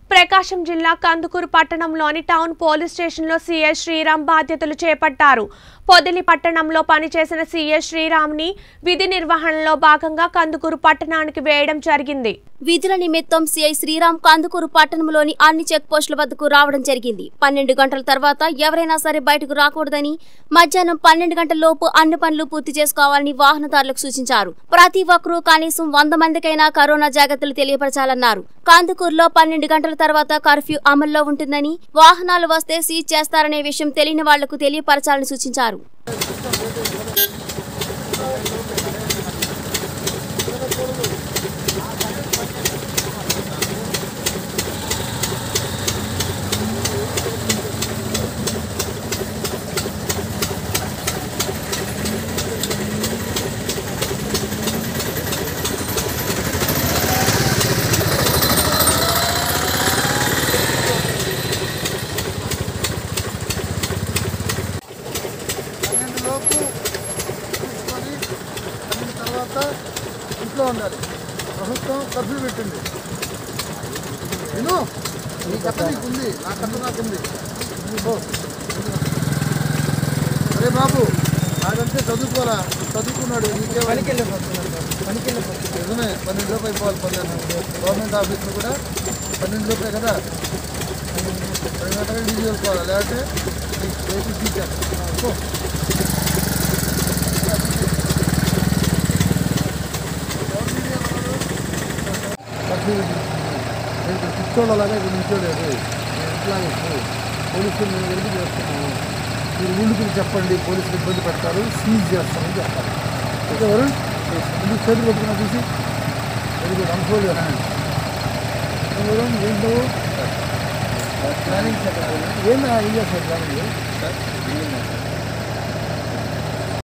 ప్రకాశం జిల్లా కందుకూరు పట్టణంలోని town police స్టేషన్లో సీఐ శ్రీరామ్ బాధ్యతలు చేపట్టారు పొదిలి పట్టణంలో పనిచేసిన సీఐ శ్రీరామ్ని విధి నిర్వహణలో భాగంగా కందుకూరు పట్టణానికి వేయడం జరిగింది విధుల నిమిత్తం సిఐ శ్రీరామ్ కందుకూరు పట్టణంలోని అన్ని చెక్ పోస్టుల వద్దకు రావడం జరిగింది పన్నెండు గంటల తర్వాత ఎవరైనా సరే బయటకు రాకూడదని మధ్యాహ్నం పన్నెండు గంటల లోపు అన్ని పనులు పూర్తి చేసుకోవాలని వాహనదారులకు సూచించారు ప్రతి ఒక్కరూ కనీసం వంద మందికైనా కరోనా జాగ్రత్తలు తెలియపరచాలన్నారు కందుకూరులో పన్నెండు గంటల తర్వాత కర్ఫ్యూ అమల్లో ఉంటుందని వాహనాలు వస్తే సీజ్ చేస్తారనే విషయం తెలియని వాళ్లకు తెలియపరచాలని సూచించారు పన్నెండు లోపు చూసుకొని పన్నెండు తర్వాత ఇంట్లో ఉండాలి ప్రభుత్వం కర్ఫ్యూ పెట్టింది విను నీ కథ నీకు ఉంది నా కథ నాకు ఉంది నువ్వు పో. అరే బాబు నాకంటే చదువుకోరా నువ్వు చదువుకున్నాడు నీకే పనికి పనికి నిజమే పన్నెండు లోపు అయిపోవాలి పన్నెండు గవర్నమెంట్ ఆఫీస్లో కూడా పన్నెండు లోపే కదా పన్నెండు గంటలకు డీజీ వెళ్ళిపోవాలి లేకపోతే నీకు వెహికల్ తీసేస్తారు పో. పిచ్చోళ్ళలాగా ఇక్కడ నిల్చోలేదు నేను ఇట్లాగే పోలీసులు మేము వెలిగి చేస్తున్నాము మీరు ఊళ్ళుకి చెప్పండి పోలీసులు ఇబ్బంది పెడతారు సీజ్ చేస్తామని చెప్తారు ఓకే వరుణ్ ముందు చేతులు పెట్టుకున్నా చూసి వెరీ గుడ్ అన్ఫోల్డ్ వరుణ్ ఏంటో ప్లానింగ్ ఏందా ఏం చేస్తారు ప్లానింగ్